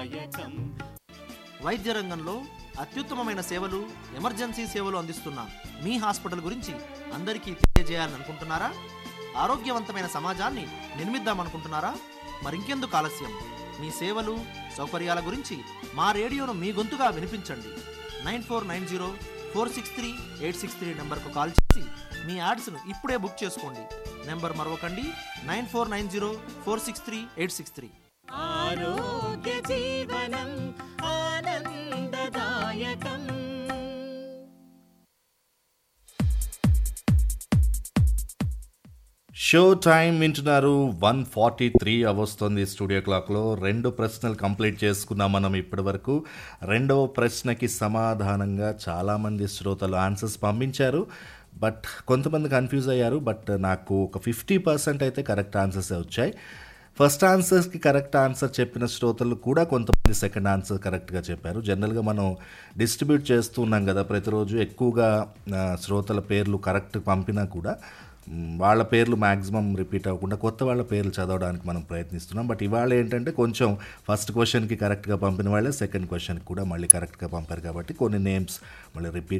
ఆనందదాయకం వైద్య రంగంలో అత్యుత్తమమైన సేవలు ఎమర్జెన్సీ సేవలు అందిస్తున్న మీ హాస్పిటల్ గురించి అందరికీ తెలియజేయాలని అనుకుంటున్నారా ఆరోగ్యవంతమైన సమాజాన్ని నిర్మిద్దామనుకుంటున్నారా మరింకెందుకు ఆలస్యం మీ సేవలు సౌకర్యాల గురించి మా రేడియోను మీ గొంతుగా వినిపించండి nine four nine zero four six three eight six three నెంబర్కు కాల్ చేసి మీ యాడ్స్ను ఇప్పుడే బుక్ చేసుకోండి నెంబర్ మరొకండి nine four nine zero four six three eight six three ఆరోగ్య జీవనం ఆనందదాయకం షో టైం వింటున్నారు వన్ ఫార్టీ త్రీ అవస్తుంది స్టూడియో క్లాక్లో రెండు ప్రశ్నలు కంప్లీట్ చేసుకున్నాం మనం ఇప్పటి వరకు రెండవ ప్రశ్నకి సమాధానంగా చాలామంది శ్రోతలు ఆన్సర్స్ పంపించారు బట్ కొంతమంది కన్ఫ్యూజ్ అయ్యారు బట్ నాకు ఒక ఫిఫ్టీ పర్సెంట్ అయితే కరెక్ట్ ఆన్సర్సే వచ్చాయి ఫస్ట్ ఆన్సర్స్కి కరెక్ట్ ఆన్సర్ చెప్పిన శ్రోతలు కూడా కొంతమంది సెకండ్ ఆన్సర్ కరెక్ట్గా చెప్పారు జనరల్గా మనం డిస్ట్రిబ్యూట్ చేస్తున్నాం కదా ప్రతిరోజు ఎక్కువగా ఆ, శ్రోతల పేర్లు కరెక్ట్ పంపినా కూడా మ్, వాళ్ళ పేర్లు మ్యాక్సిమం రిపీట్ అవ్వకుండా కొత్త వాళ్ళ పేర్లు చదవడానికి మనం ప్రయత్నిస్తున్నాం బట్ ఇవాళ ఏంటంటే కొంచెం ఫస్ట్ క్వశ్చన్కి కరెక్ట్గా పంపిన వాళ్ళే సెకండ్ క్వశ్చన్కి కూడా మళ్ళీ కరెక్ట్గా పంపారు కాబట్టి కొన్ని నేమ్స్ మళ్ళీ రిపీట్